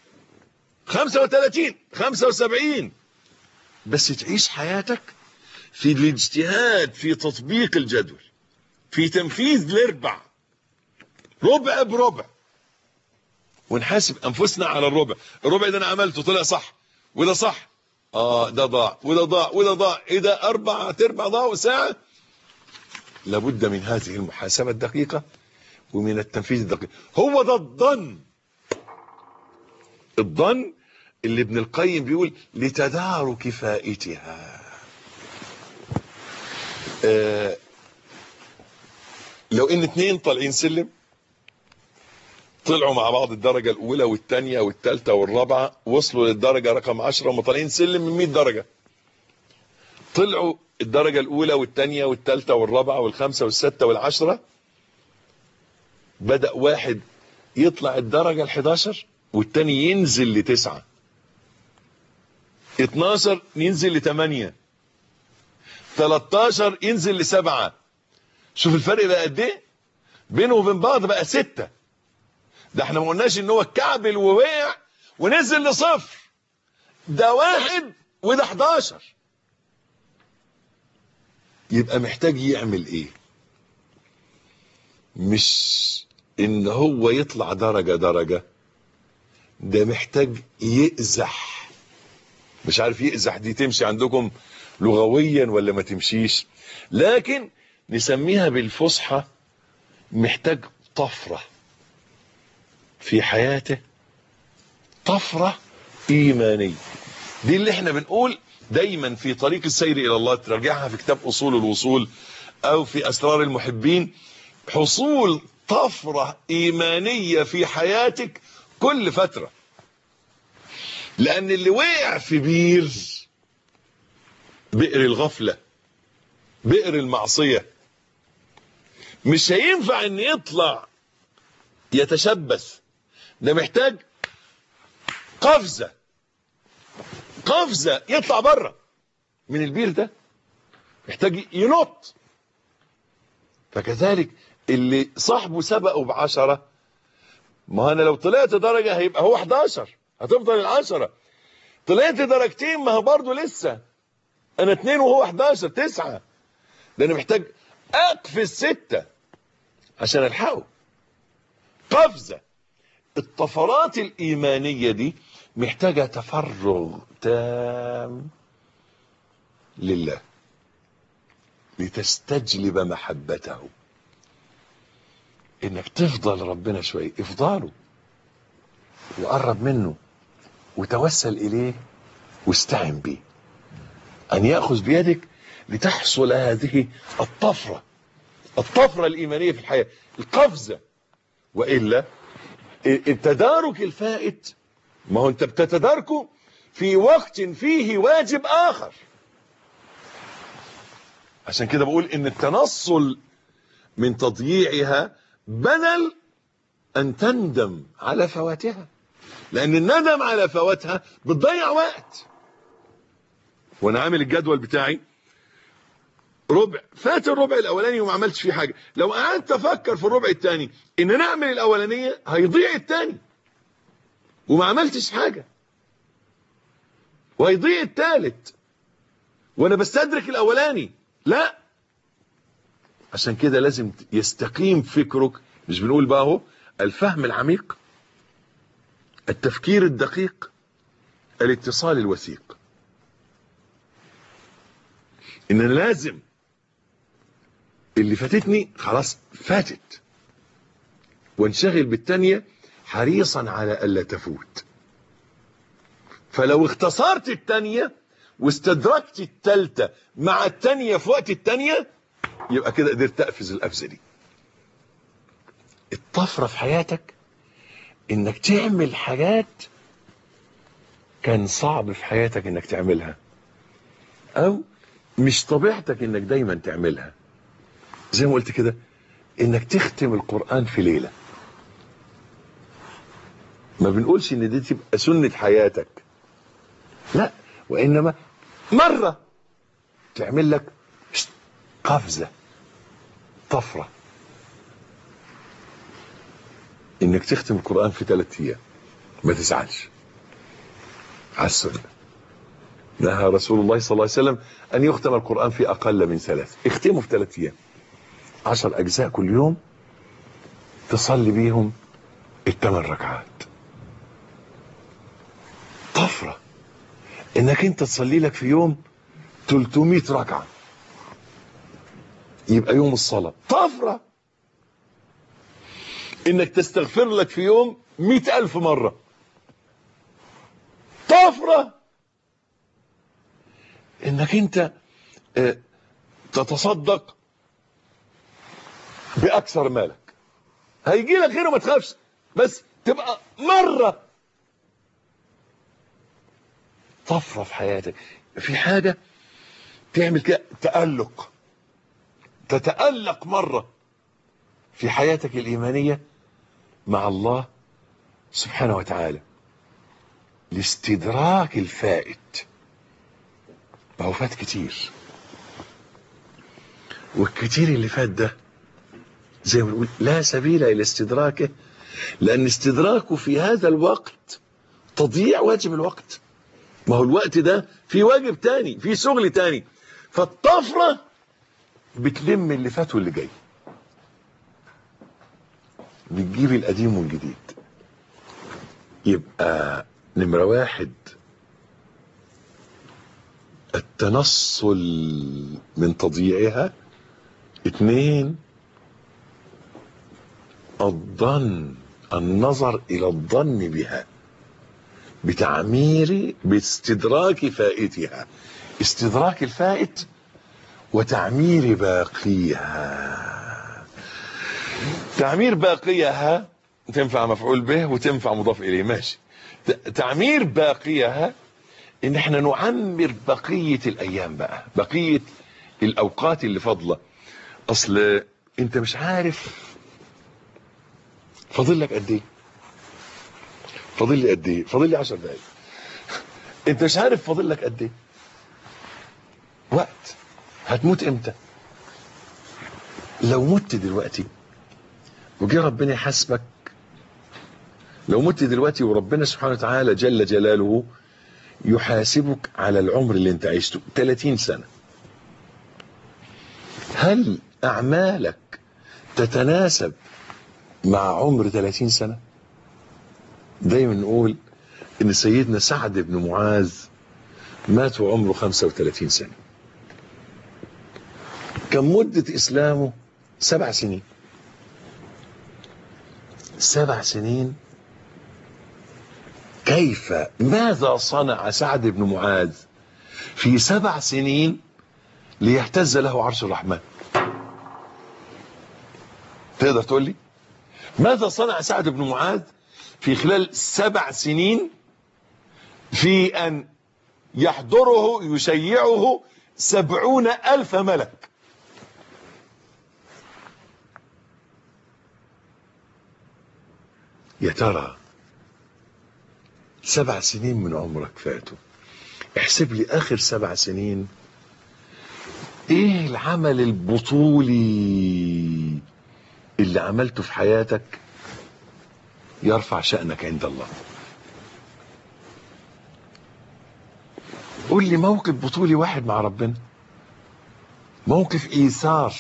B: 35 75 بس تعيش حياتك في الاجتهاد في تطبيق الجدول في تنفيذ الاربع ربع بربع ونحاسب انفسنا على الربع الربع ده انا عملته طلع صح وده صح اه ده ضاع وده ضاع وده ضاع ايه ده اربع تربع ضاع ساعه لابد من هذه المحاسبه الدقيقه ومن التنفيذ الدقيق هو ده الظن الظن اللي ابن القيم بيقول لتدارك فائتها آه لو ان اتنين طالعين سلم طلعوا مع بعض الدرجة الأولى والثانية والثالثة والرابعة وصلوا للدرجة رقم 10 هم طالعين سلم من 100 درجة طلعوا الدرجة الأولى والثانية والثالثة والرابعة والخامسة والستة والعشرة بدأ واحد يطلع الدرجة ال11 والتاني ينزل لتسعة 12 ينزل لثمانية 13 ينزل لسبعة شوف الفرق بقى قد ايه بينه وبين بعض بقى ستة ده احنا ما قلناش ان هو اتكعبل ووقع ونزل لصفر ده واحد وده 11 يبقى محتاج يعمل ايه مش ان هو يطلع درجة درجة ده محتاج يقزح مش عارف يقزح دي تمشي عندكم لغويا ولا ما تمشيش لكن نسميها بالفصحى محتاج طفرة في حياته طفرة إيمانية دي اللي احنا بنقول دايما في طريق السير إلى الله ترجعها في كتاب أصول الوصول أو في أسرار المحبين حصول طفرة إيمانية في حياتك كل فترة لأن اللي وقع في بير بئر الغفلة بئر المعصية مش هينفع ان يطلع يتشبث ده محتاج قفزة قفزة يطلع بره من البير ده محتاج ينط فكذلك اللي صاحبه سبقه بعشرة ما انا لو طلعت درجة هيبقى هو 11 هتفضل العشرة طلعت درجتين ما هو برضه لسه انا اتنين وهو 11 تسعة ده انا محتاج اقفز ستة عشان الحقه قفزة الطفرات الايمانية دي محتاجة تفرغ تام لله لتستجلب محبته انك تفضل ربنا شوية افضاله وقرب منه وتوسل اليه واستعن بيه ان يأخذ بيدك لتحصل هذه الطفرة الطفرة الإيمانية في الحياة القفزة وإلا التدارك الفائت ما هو أنت بتتداركه في وقت فيه واجب آخر عشان كده بقول إن التنصل من تضييعها بدل أن تندم على فواتها لأن الندم على فواتها بتضيع وقت وأنا عامل الجدول بتاعي ربع فات الربع الاولاني وما عملتش فيه حاجه لو قعدت افكر في الربع الثاني ان انا اعمل الاولانيه هيضيع الثاني وما عملتش حاجه وهيضيع الثالث وانا بستدرك الاولاني لا عشان كده لازم يستقيم فكرك مش بنقول بقى اهو الفهم العميق التفكير الدقيق الاتصال الوثيق ان انا لازم اللي فاتتني خلاص فاتت وانشغل بالتانية حريصا على ألا تفوت فلو اختصرت التانية واستدركت التالتة مع التانية في وقت التانية يبقى كده قدرت تقفز القفزة دي الطفرة في حياتك انك تعمل حاجات كان صعب في حياتك انك تعملها او مش طبيعتك انك دايما تعملها زي ما قلت كده انك تختم القرآن في ليلة ما بنقولش ان دي تبقى سنة حياتك لا وانما مرة تعمل لك قفزة طفرة انك تختم القرآن في ثلاث ايام ما تزعلش على السنة نهى رسول الله صلى الله عليه وسلم ان يختم القرآن في اقل من ثلاث اختمه في ثلاث ايام عشر اجزاء كل يوم تصلي بيهم الثمان ركعات طفرة انك انت تصلي لك في يوم 300 ركعة يبقى يوم الصلاة طفرة انك تستغفر لك في يوم مئة الف مرة طفرة انك انت اه تتصدق باكثر مالك هيجي لك غيره ما تخافش بس تبقى مرة طفرة في حياتك في حاجة تعمل كده تألق تتألق مرة في حياتك الإيمانية مع الله سبحانه وتعالى لاستدراك الفائت ما هو فات كتير والكتير اللي فات ده زي ما بنقول لا سبيل الى استدراكه لان استدراكه في هذا الوقت تضييع واجب الوقت ما هو الوقت ده في واجب تاني في شغل تاني فالطفره بتلم اللي فات واللي جاي بتجيب القديم والجديد يبقى نمرة واحد التنصل من تضييعها اتنين الظن النظر الى الظن بها بتعمير باستدراك فائتها استدراك الفائت وتعمير باقيها تعمير باقيها تنفع مفعول به وتنفع مضاف اليه ماشي تعمير باقيها ان احنا نعمر بقية الايام بقى بقية الاوقات اللي فاضلة اصل انت مش عارف فاضل لك قد ايه فاضل لي قد ايه فاضل لي 10 دقايق انت مش عارف فاضل لك قد ايه وقت هتموت امتى لو مت دلوقتي وجه ربنا يحاسبك لو مت دلوقتي وربنا سبحانه وتعالى جل جلاله يحاسبك على العمر اللي انت عشته 30 سنة هل اعمالك تتناسب مع عمر 30 سنة دايما نقول ان سيدنا سعد بن معاذ مات وعمره 35 سنة كان مدة اسلامه سبع سنين سبع سنين كيف ماذا صنع سعد بن معاذ في سبع سنين ليهتز له عرش الرحمن تقدر تقول لي ماذا صنع سعد بن معاذ في خلال سبع سنين في أن يحضره يشيعه سبعون ألف ملك يا ترى سبع سنين من عمرك فاتوا احسب لي اخر سبع سنين ايه العمل البطولي اللي عملته في حياتك يرفع شأنك عند الله قول لي موقف بطولي واحد مع ربنا موقف ايثار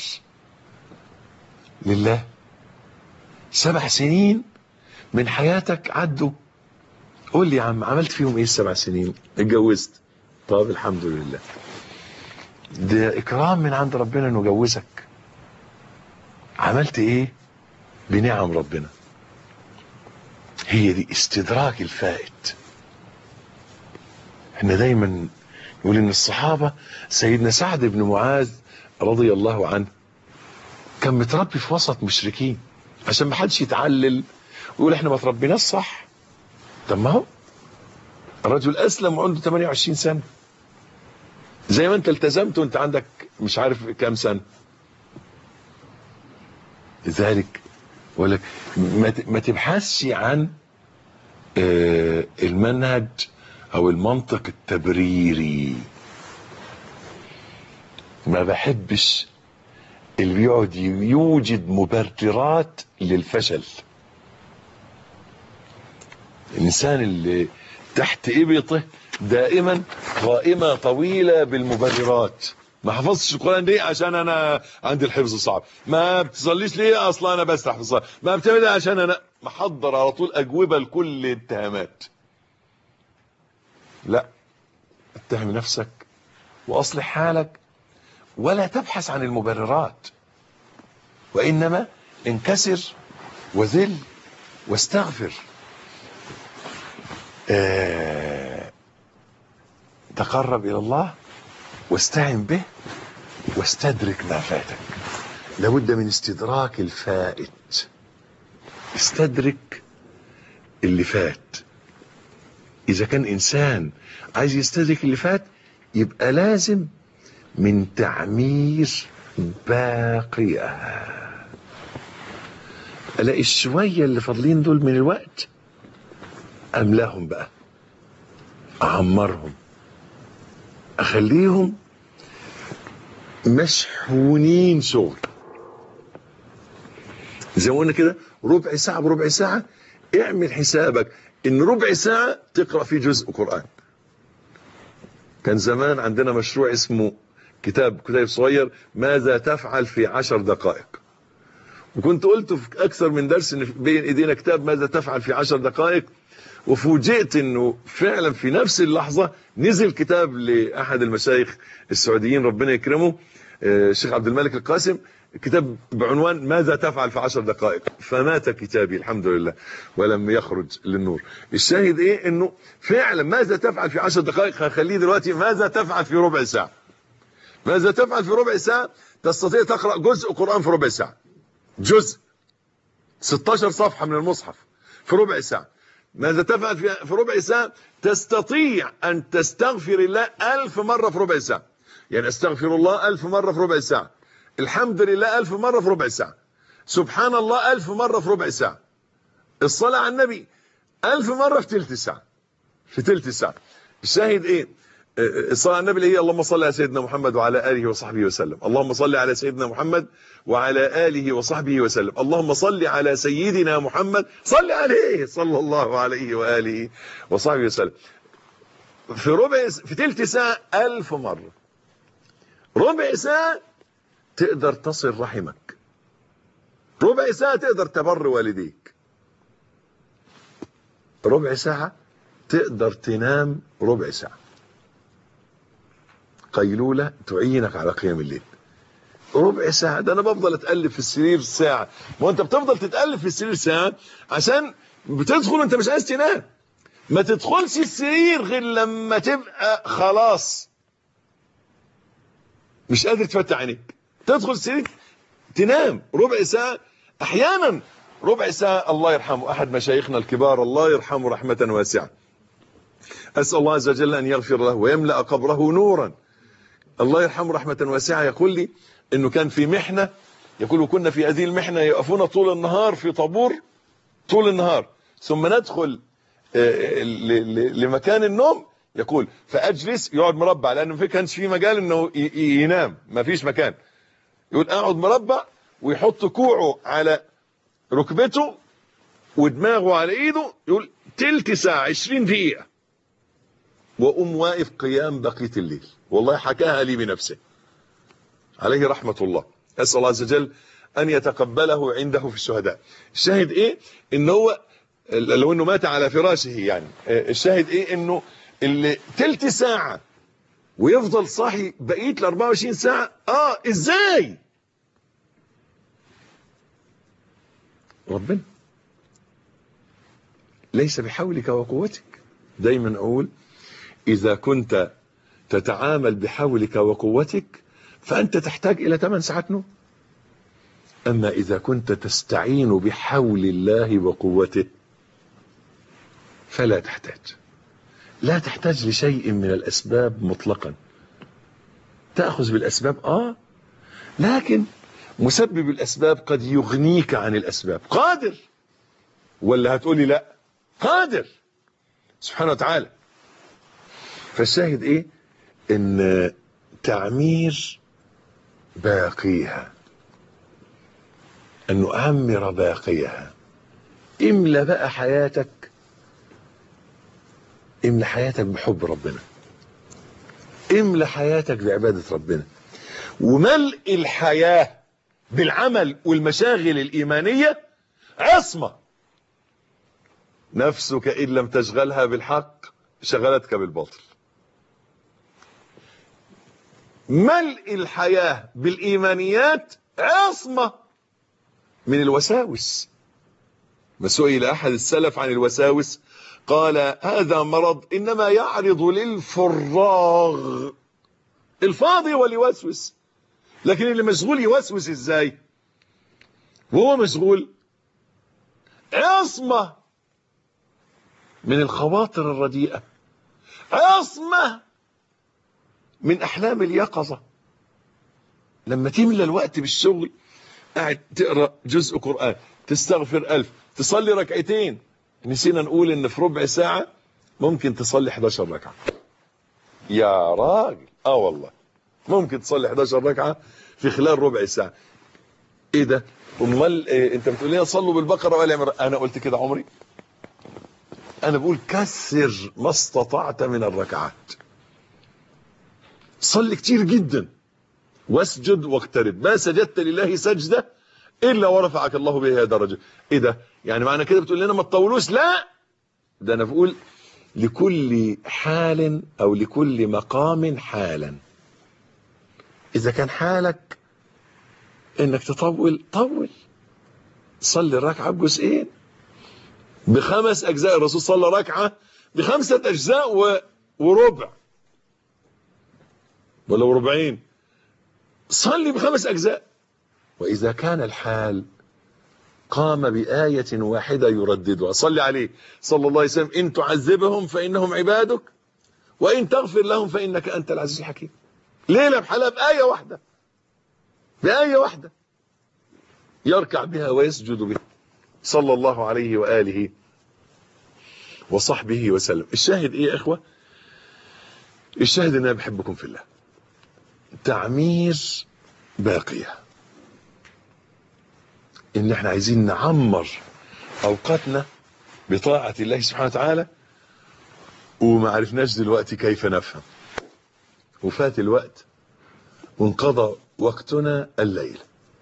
B: لله سبع سنين من حياتك عدوا قول لي يا عم عملت فيهم ايه السبع سنين اتجوزت طب الحمد لله ده اكرام من عند ربنا انه جوزك عملت ايه بنعم ربنا هي دي استدراك الفائت احنا دايما نقول ان الصحابة سيدنا سعد بن معاذ رضي الله عنه كان متربي في وسط مشركين عشان ما حدش يتعلل ويقول احنا ما تربيناش صح طب ما هو الرجل اسلم وعنده 28 سنه زي ما انت التزمت وانت عندك مش عارف كام سنه لذلك بقول لك ما تبحثش عن المنهج او المنطق التبريري ما بحبش اللي بيقعد يوجد مبررات للفشل الانسان اللي تحت ابطه دائما قائمه طويله بالمبررات ما حفظتش القران ليه عشان انا عندي الحفظ صعب ما بتصليش ليه اصلا انا بسرح في الصلاه ما بتعمل عشان انا محضر على طول اجوبه لكل الاتهامات لا اتهم نفسك واصلح حالك ولا تبحث عن المبررات وانما انكسر وذل واستغفر آه تقرب الى الله واستعن به واستدرك ما فاتك لابد من استدراك الفائت استدرك اللي فات اذا كان انسان عايز يستدرك اللي فات يبقى لازم من تعمير باقيها الاقي الشويه اللي فاضلين دول من الوقت املاهم بقى اعمرهم اخليهم مشحونين شغل زي ما قلنا كده ربع ساعه بربع ساعه اعمل حسابك ان ربع ساعه تقرا فيه جزء قران كان زمان عندنا مشروع اسمه كتاب كتاب صغير ماذا تفعل في عشر دقائق وكنت قلت في اكثر من درس ان بين ايدينا كتاب ماذا تفعل في عشر دقائق وفوجئت انه فعلا في نفس اللحظه نزل كتاب لاحد المشايخ السعوديين ربنا يكرمه الشيخ عبد الملك القاسم كتاب بعنوان ماذا تفعل في عشر دقائق فمات كتابي الحمد لله ولم يخرج للنور الشاهد ايه انه فعلا ماذا تفعل في عشر دقائق هخليه دلوقتي ماذا تفعل في ربع ساعه ماذا تفعل في ربع ساعه تستطيع تقرا جزء قران في ربع ساعه جزء 16 صفحه من المصحف في ربع ساعه ماذا تفعل في ربع ساعه تستطيع ان تستغفر الله ألف مره في ربع ساعه يعني استغفر الله ألف مره في ربع ساعه الحمد لله ألف مرة في ربع ساعة سبحان الله ألف مرة في ربع ساعة الصلاة على النبي ألف مرة في تلت ساعة في تلت ساعة الشاهد إيه الصلاة على النبي اللي هي اللهم صل على سيدنا محمد وعلى آله وصحبه وسلم اللهم صل على سيدنا محمد وعلى آله وصحبه وسلم اللهم صل على سيدنا محمد صل عليه صلى الله عليه وآله وصحبه وسلم في ربع في تلت ساعة ألف مرة ربع ساعة تقدر تصل رحمك ربع ساعة تقدر تبر والديك ربع ساعة تقدر تنام ربع ساعة قيلولة تعينك على قيام الليل ربع ساعة ده انا بفضل اتقلب في السرير ساعة ما انت بتفضل تتقلب في السرير ساعة عشان بتدخل وانت مش عايز تنام ما تدخلش السرير غير لما تبقى خلاص مش قادر تفتح عينيك تدخل السرير تنام ربع ساعة احيانا ربع ساعة الله يرحمه احد مشايخنا الكبار الله يرحمه رحمة واسعة اسأل الله عز وجل ان يغفر له ويملأ قبره نورا الله يرحمه رحمة واسعة يقول لي انه كان في محنة يقول وكنا في هذه المحنة يقفون طول النهار في طابور طول النهار ثم ندخل لمكان النوم يقول فاجلس يقعد مربع لانه ما كانش في مجال انه ينام ما فيش مكان يقول اقعد مربع ويحط كوعه على ركبته ودماغه على ايده يقول تلت ساعة 20 دقيقة وأقوم واقف قيام بقية الليل والله حكاها لي بنفسه عليه رحمة الله أسأل الله عز وجل أن يتقبله عنده في الشهداء الشاهد إيه إن هو لو إنه مات على فراشه يعني الشاهد إيه إنه اللي تلت ساعة ويفضل صاحي بقية ال 24 ساعة آه إزاي ربنا ليس بحولك وقوتك دايما أقول إذا كنت تتعامل بحولك وقوتك فأنت تحتاج إلى 8 ساعات نوم أما إذا كنت تستعين بحول الله وقوته فلا تحتاج لا تحتاج لشيء من الأسباب مطلقا تأخذ بالأسباب آه لكن مسبب الأسباب قد يغنيك عن الأسباب قادر ولا هتقولي لا قادر سبحانه وتعالى فالشاهد ايه ان تعمير باقيها ان نعمر باقيها املى بقى حياتك املى حياتك بحب ربنا املى حياتك بعبادة ربنا وملء الحياة بالعمل والمشاغل الإيمانية عصمة نفسك إن لم تشغلها بالحق شغلتك بالباطل ملء الحياة بالإيمانيات عصمة من الوساوس ما سئل أحد السلف عن الوساوس قال هذا مرض إنما يعرض للفراغ الفاضي هو اللي يوسوس لكن اللي مشغول يوسوس ازاي وهو مشغول عصمة من الخواطر الرديئة عصمة من أحلام اليقظة لما تملى الوقت بالشغل قاعد تقرأ جزء قرآن تستغفر ألف تصلي ركعتين نسينا نقول إن في ربع ساعة ممكن تصلي 11 ركعة يا راجل اه والله ممكن تصلي 11 ركعة في خلال ربع ساعة ايه ده امال إيه انت بتقول لي صلوا بالبقرة ولا عمران انا قلت كده عمري انا بقول كسر ما استطعت من الركعات صلي كتير جدا واسجد واقترب ما سجدت لله سجدة الا ورفعك الله بها درجة ايه ده يعني معنى كده بتقول لنا ما تطولوش لا ده انا بقول لكل حال او لكل مقام حالا اذا كان حالك انك تطول طول صلي الركعة بجزئين بخمس اجزاء الرسول صلى ركعة بخمسة اجزاء و... وربع ولا وربعين صلي بخمس اجزاء واذا كان الحال قام بآية واحدة يرددها صلي عليه صلى الله عليه وسلم إن تعذبهم فإنهم عبادك وإن تغفر لهم فإنك أنت العزيز الحكيم ليلة بحالها بآية واحدة بآية واحدة يركع بها ويسجد بها صلى الله عليه وآله وصحبه وسلم الشاهد إيه يا إخوة الشاهد أن أنا بحبكم في الله تعمير باقيه ان احنا عايزين نعمر اوقاتنا بطاعة الله سبحانه وتعالى وما عرفناش دلوقتي كيف نفهم وفات الوقت وانقضى وقتنا الليل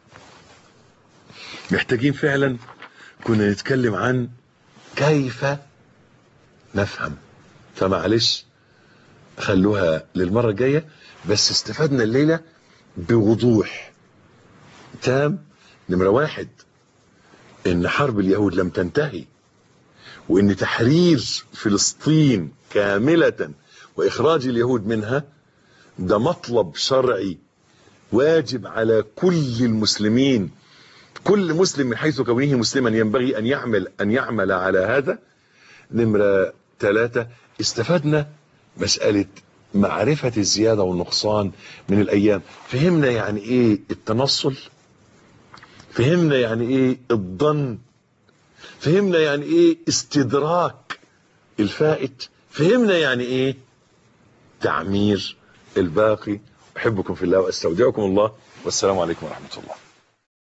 B: محتاجين فعلا كنا نتكلم عن كيف نفهم فمعلش خلوها للمرة الجاية بس استفدنا الليلة بوضوح تام نمرة واحد ان حرب اليهود لم تنتهي وان تحرير فلسطين كاملة واخراج اليهود منها ده مطلب شرعي واجب على كل المسلمين كل مسلم من حيث كونه مسلما ينبغي ان يعمل ان يعمل على هذا نمرة ثلاثة استفدنا مسألة معرفة الزيادة والنقصان من الايام فهمنا يعني ايه التنصل فهمنا يعني ايه الظن فهمنا يعني ايه استدراك الفائت فهمنا يعني ايه تعمير الباقي احبكم في الله واستودعكم الله والسلام عليكم ورحمة الله